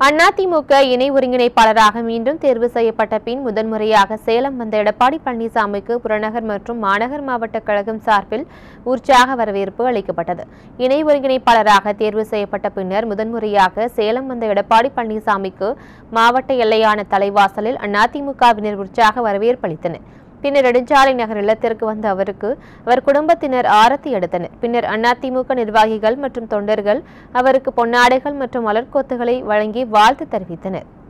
அதிமுக இணை ஒருங்கிணைப்பாளராக மீண்டும் தேர்வு செய்யப்பட்ட பின் முதன்முறையாக சேலம் வந்த எடப்பாடி பழனிசாமிக்கு புறநகர் மற்றும் மாநகர் மாவட்ட கழகம் சார்பில் உற்சாக வரவேற்பு அளிக்கப்பட்டது இணை ஒருங்கிணைப்பாளராக தேர்வு செய்யப்பட்ட பின்னர் முதன்முறையாக சேலம் வந்த எடப்பாடி பழனிசாமிக்கு மாவட்ட எல்லையான தலைவாசலில் அதிமுகவினர் உற்சாக வரவேற்பு அளித்தனர் பின்னர் நெடுஞ்சாலை நகர் இல்லத்திற்கு வந்த அவருக்கு அவர் குடும்பத்தினர் ஆரத்தி எடுத்தனர் பின்னர் அதிமுக நிர்வாகிகள் மற்றும் தொண்டர்கள் அவருக்கு பொன்னாடைகள் மற்றும் மலர்க்கொத்துகளை வழங்கி வாழ்த்து தெரிவித்தனர்